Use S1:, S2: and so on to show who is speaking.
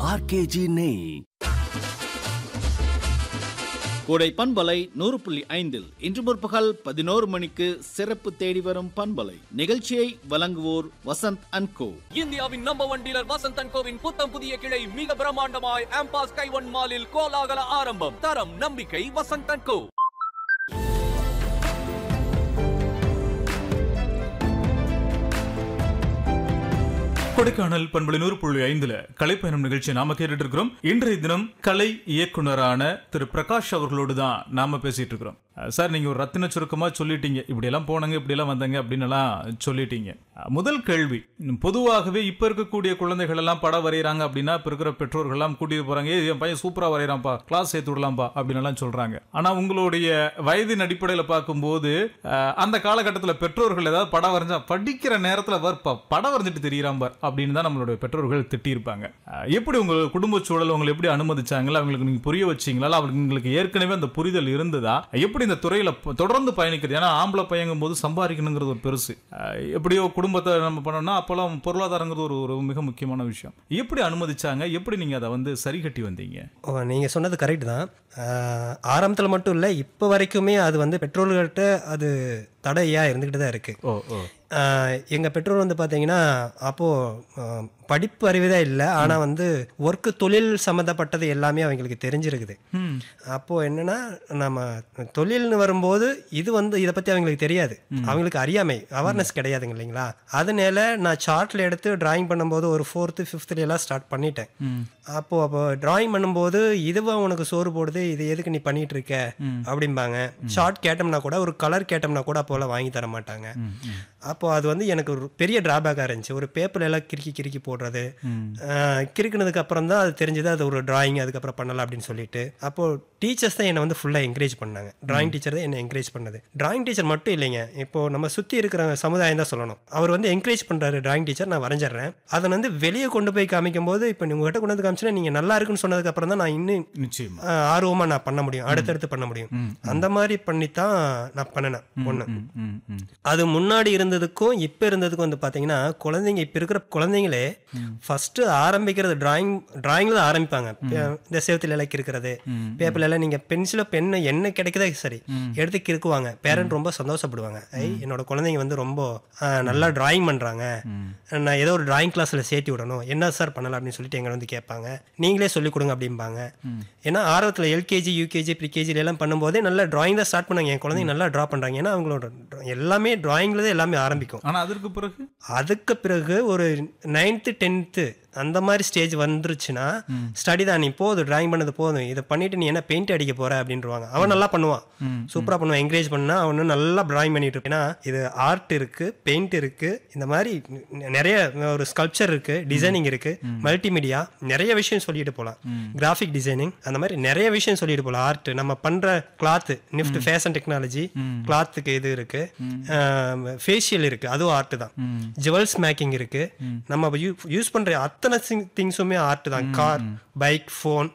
S1: RKG நெய்
S2: கோடை பண்பலை நூறு புள்ளி ஐந்தில் இன்று முற்பகல் பதினோரு மணிக்கு சிறப்பு தேடி வரும் பண்பலை நிகழ்ச்சியை வழங்குவோர் வசந்த் அண்ட் கோ
S3: இந்தியாவின் number one dealer Vasanth and கோவின் புத்தம் புதிய கிளை மிக பிரம்மாண்டமாய் ஆம்பாஸ் கைவன் மாலில் கோலாகல ஆரம்பம் தரம் நம்பிக்கை வசந்த் அண்ட் கோ
S4: கொடைக்கானல் பண்பலை நூறு புள்ளி ஐந்துல கலைப்பயணம் நிகழ்ச்சி நாம கேட்டுட்டு இருக்கிறோம் இன்றைய தினம் கலை இயக்குனரான திரு பிரகாஷ் அவர்களோடு தான் நாம பேசிட்டு இருக்கிறோம் அஹ் சார் நீங்க ஒரு ரத்தின சுருக்கமா சொல்லிட்டீங்க இப்படி எல்லாம் போனாங்க இப்படி எல்லாம் வந்தாங்க அப்படின்னு எல்லாம் சொல்லிட்டீங்க அஹ் முதல் கேள்வி ம், பொதுவாகவே இப்ப இருக்கக்கூடிய குழந்தைகள் எல்லாம் படம் வரைகிறாங்க அப்படின்னா இப்ப இருக்கிற பெற்றோர்கள் எல்லாம் கூட்டிட்டு போறாங்க "ஏய், என் பையன் சூப்பரா வரைகிறான்ப்பா கிளாஸ் சேர்த்து விடலாம்ப்பா அப்படின்னு எல்லாம் சொல்றாங்க ஆனா உங்களுடைய வயதின் அடிப்படையில பார்க்கும்போது அஹ், அந்த காலகட்டத்தில் பெற்றோர்கள் ஏதாவது படம் வரைஞ்சா படிக்கிற நேரத்துல வர்ப்பா படம் வரைஞ்சிட்டு தெரியறான் பார் அப்படின்னு தான் நம்மளுடைய பெற்றோர்கள் திட்டியிருப்பாங்க அஹ், எப்படி உங்க குடும்ப சூழல் உங்களை எப்படி அனுமதிச்சாங்களா அவங்களுக்கு நீங்க புரிய வச்சீங்களா இல்ல அவங்களுக்கு ஏற்கனவே அந்த புரிதல் இருந்ததா எப்படி இந்த துறையில ப- தொடர்ந்து பயணிக்கிறது ஏன்னா ஆம்பளை பையங்கும் போது சம்பாதிக்கணுங்கிறது ஒரு பெருசு அஹ், எப்படியோ குடும்பத்தை நம்ம பண்ணோம்னா அப்பெல்லாம் பொருளாதாரங்கிறது ஒரு ஒரு மிக முக்கியமான விஷயம் எப்படி அனுமதிச்சாங்க எப்படி நீங்க அதை வந்து சரி கட்டி வந்தீங்க
S5: ஓ நீங்கள் சொன்னது கரெக்ட் தான் ஆரம்பத்தில் மட்டும் இல்லை இப்போ வரைக்குமே அது வந்து பெற்றோர்கள்ட்ட அது தடையாக இருந்துக்கிட்டு தான் இருக்குது
S4: ஓ ஓ
S5: எங்கள் பெற்றோர் வந்து பார்த்தீங்கன்னா அப்போது படிப்பு அறிவுதான் இல்லை ஆனால் வந்து ஒர்க்கு தொழில் சம்மந்தப்பட்டது எல்லாமே அவங்களுக்கு தெரிஞ்சிருக்குது அப்போது என்னன்னா நம்ம தொழில்னு வரும்போது இது வந்து இதை பற்றி அவங்களுக்கு தெரியாது அவங்களுக்கு அறியாமை அவேர்னஸ் கிடையாதுங்க இல்லைங்களா அதனால நான் சார்ட்டில் எடுத்து டிராயிங் பண்ணும்போது ஒரு ஃபோர்த்து ஃபிஃப்த்ல எல்லாம் ஸ்டார்ட் பண்ணிட்டேன் அப்போ அப்போ டிராயிங் பண்ணும்போது இதுவா உனக்கு சோறு போடுது இது எதுக்கு நீ பண்ணிட்டு இருக்க அப்படிம்பாங்க ஷார்ட் கேட்டோம்னா கூட ஒரு கலர் கேட்டோம்னா கூட அப்போலாம் வாங்கி தர மாட்டாங்க அப்போ அது வந்து எனக்கு ஒரு பெரிய டிராபேக்காக இருந்துச்சு ஒரு பேப்பர்ல எல்லாம் கிறுக்கி கிறுக்கி போடுறது ஆஹ், கிறுக்குனதுக்கு அப்புறம் தான் அது தெரிஞ்சது அது ஒரு டிராயிங் அதுக்கப்புறம் பண்ணலாம் அப்படின்னு சொல்லிட்டு அப்போ டீச்சர்ஸ் தான் என்னை வந்து ஃபுல்லாக என்கரேஜ் பண்ணாங்க டிராயிங் டீச்சர் தான் என்னை என்கரேஜ் பண்ணது டிராயிங் டீச்சர் மட்டும் இல்லைங்க இப்போ நம்ம சுற்றி இருக்கிற சமுதாயம் தான் சொல்லணும் அவர் வந்து என்கரேஜ் பண்ணுறாரு டிராயிங் டீச்சர் நான் வரைஞ்சிடுறேன் அதை வந்து வெளியே கொண்டு போய் காமிக்கும் போது இப்போ உங்ககிட்ட கொண்டு வந்து காமிச்சுன்னா நீங்கள் நல்லா இருக்குன்னு சொன்னதுக்கு அப்புறம் தான் நான் இன்னும்
S4: நிச்சயமா
S5: ஆஹ், ஆர்வமா நான் பண்ண முடியும் அடுத்தடுத்து பண்ண முடியும் அந்த மாதிரி பண்ணித்தான் நான் பண்ணினேன் ஒன்று
S4: ம், ம், ம்.
S5: அது முன்னாடி இருந்ததுக்கும் இப்போ இருந்ததுக்கும் வந்து பார்த்தீங்கன்னா குழந்தைங்க இப்போ இருக்கிற குழந்தைங்களே ஃபர்ஸ்ட் ஆரம்பிக்கிறது டிராயிங் டிராயிங்ல தான் ஆரம்பிப்பாங்க பே- இந்த சேவத்தில் எல்லாம் கிறுக்கிறது பேப்பர்ல எல்லாம் நீங்க பென்சில பெண்ணு என்ன கிடைக்குதோ சரி எடுத்து கிறுக்குவாங்க பேரண்ட் ரொம்ப சந்தோஷப்படுவாங்க ஐ என்னோட குழந்தைங்க வந்து ரொம்ப ஆ, நல்லா டிராயிங் பண்றாங்க நான் ஏதோ ஒரு டிராயிங் கிளாஸ்ல சேர்த்து விடணும் என்ன சார் பண்ணலாம் அப்படின்னு சொல்லிட்டு எங்களை வந்து கேட்பாங்க நீங்களே சொல்லிக் கொடுங்க அப்படிம்பாங்க ஏன்னா ஆர்வத்தில் எல்கேஜி யூகேஜி ப்ரீகேஜில எல்லாம் பண்ணும்போதே நல்லா டிராயிங் தான் ஸ்டார்ட் பண்ணாங்க என் குழந்தைங்க நல்லா ட்ரா பண்றாங்க ஏன்னா அவங்களோட dra- எல்லாமே டிராயிங்ல தான் எல்லாமே ஆரம்பிக்கும்
S4: ஆனா அதற்கு பிறகு
S5: அதுக்கு பிறகு ஒரு நைன்த்து டென்த்து அந்த மாதிரி ஸ்டேஜ் வந்துருச்சுன்னா ஸ்டடி தான் நீ போதும் டிராயிங் பண்ணது போதும் இதை பண்ணிட்டு நீ என்ன பெயிண்ட் அடிக்க போற அப்படின்றவாங்க அவன் நல்லா பண்ணுவான் சூப்பரா பண்ணுவான் என்கரேஜ் பண்ணா அவன் நல்லா டிராயிங் பண்ணிட்டு இருப்பான். ஏன்னா இது ஆர்ட் இருக்கு பெயிண்ட் இருக்கு இந்த மாதிரி ந- நிறைய ஒரு ஸ்கல்ப்சர் இருக்கு டிசைனிங் இருக்கு மல்டிமீடியா நிறைய விஷயம் சொல்லிட்டு போகலாம் கிராஃபிக் டிசைனிங் அந்த மாதிரி நிறைய விஷயம் சொல்லிட்டு போகலாம் ஆர்ட் நம்ம பண்ற கிளாத் நிஃப்ட் ஃபேஷன் டெக்னாலஜி கிளாத்துக்கு இது இருக்கு ஃபேஷியல் இருக்கு அதுவும் ஆர்ட் தான் ஜுவல்ஸ் மேக்கிங் இருக்கு நம்ம யூஸ் பண்ற அத்தனை திங்ஸுமே ஆர்ட் தான் கார் பைக் ஃபோன்